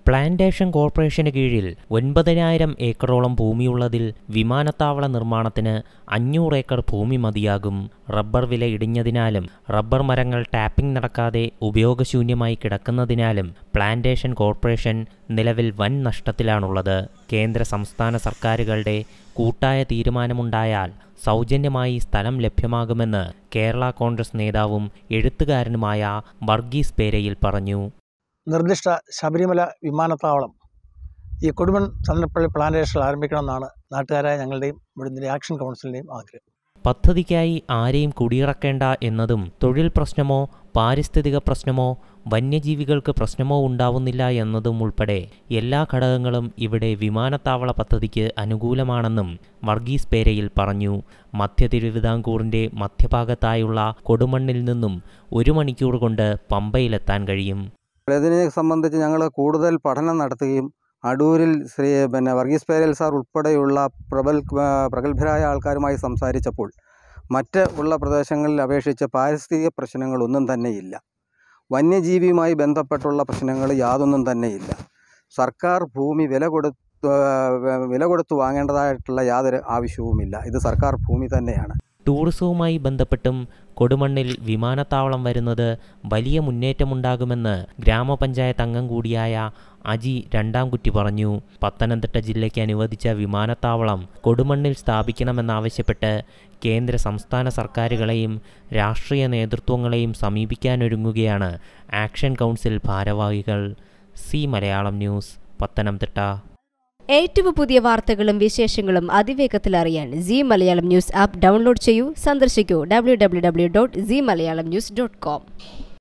plantation corporation കീഴിൽ ഒൻപതിനായിരം ഏക്കറോളം ഭൂമിയുള്ളതിൽ വിമാനത്താവള നിർമ്മാണത്തിന് അഞ്ഞൂറ് ഏക്കർ ഭൂമി മതിയാകും റബ്ബർ വില ഇടിഞ്ഞതിനാലും റബ്ബർ മരങ്ങൾ ടാപ്പിംഗ് നടക്കാതെ ഉപയോഗശൂന്യമായി കിടക്കുന്നതിനാലും പ്ലാന്റേഷൻ കോർപ്പറേഷൻ നിലവിൽ വൻ നഷ്ടത്തിലാണുള്ളത് കേന്ദ്ര സംസ്ഥാന സർക്കാരുകളുടെ കൂട്ടായ തീരുമാനമുണ്ടായാൽ സൗജന്യമായി സ്ഥലം ലഭ്യമാകുമെന്ന് കേരള കോൺഗ്രസ് നേതാവും എഴുത്തുകാരനുമായ വർഗീസ് പേരയിൽ പറഞ്ഞു നിർദ്ദിഷ്ട ശബരിമല വിമാനത്താവളം ഈ കൊടുമൺ ചന്ദ്രപ്പള്ളി പ്ലാന്റേഷനിൽ ആരംഭിക്കണമെന്നാണ് നാട്ടുകാരായ ഞങ്ങളുടെയും ഇവിടുത്തെ ആക്ഷൻ കൗൺസിലിൻ്റെയും ആഗ്രഹം പദ്ധതിക്കായി ആരെയും കുടിയിറക്കേണ്ട എന്നതും തൊഴിൽ പ്രശ്നമോ പാരിസ്ഥിതിക പ്രശ്നമോ വന്യജീവികൾക്ക് പ്രശ്നമോ ഉണ്ടാവുന്നില്ല എന്നതും ഉൾപ്പെടെ എല്ലാ ഘടകങ്ങളും ഇവിടെ വിമാനത്താവള പദ്ധതിക്ക് അനുകൂലമാണെന്നും വർഗീസ് പേരയിൽ പറഞ്ഞു മധ്യ തിരുവിതാംകൂറിൻ്റെ മധ്യഭാഗത്തായുള്ള കൊടുമണ്ണിൽ നിന്നും ഒരു മണിക്കൂർ കൊണ്ട് പമ്പയിലെത്താൻ കഴിയും ഇതിനെ സംബന്ധിച്ച് ഞങ്ങൾ കൂടുതൽ പഠനം നടത്തുകയും അടൂരിൽ ശ്രീ പിന്നെ വർഗീസ് പേരൽ സാർ ഉൾപ്പെടെയുള്ള പ്രബൽ പ്രഗത്ഭരായ ആൾക്കാരുമായി സംസാരിച്ചപ്പോൾ മറ്റ് ഉള്ള പ്രദേശങ്ങളിൽ അപേക്ഷിച്ച് പാരിസ്ഥിതിക പ്രശ്നങ്ങളൊന്നും തന്നെയില്ല വന്യജീവിയുമായി ബന്ധപ്പെട്ടുള്ള പ്രശ്നങ്ങൾ യാതൊന്നും തന്നെയില്ല സർക്കാർ ഭൂമി വില കൊടുത്ത് വില കൊടുത്ത് വാങ്ങേണ്ടതായിട്ടുള്ള യാതൊരു ആവശ്യവുമില്ല ഇത് സർക്കാർ ഭൂമി തന്നെയാണ് ടൂറിസവുമായി ബന്ധപ്പെട്ടും കൊടുമണ്ണിൽ വിമാനത്താവളം വരുന്നത് വലിയ മുന്നേറ്റമുണ്ടാകുമെന്ന് ഗ്രാമപഞ്ചായത്ത് അംഗം കൂടിയായ അജി രണ്ടാംകുറ്റി പറഞ്ഞു പത്തനംതിട്ട ജില്ലയ്ക്ക് അനുവദിച്ച വിമാനത്താവളം കൊടുമണ്ണിൽ സ്ഥാപിക്കണമെന്നാവശ്യപ്പെട്ട് കേന്ദ്ര സംസ്ഥാന സർക്കാരുകളെയും രാഷ്ട്രീയ നേതൃത്വങ്ങളെയും സമീപിക്കാനൊരുങ്ങുകയാണ് ആക്ഷൻ കൗൺസിൽ ഭാരവാഹികൾ സി മലയാളം ന്യൂസ് പത്തനംതിട്ട ഏറ്റവും പുതിയ വാർത്തകളും വിശേഷങ്ങളും അതിവേഗത്തിൽ അറിയാൻ C Malayalam news app download ചെയ്യൂ സന്ദർശിക്കൂ W W W dot C Malayalam news dot com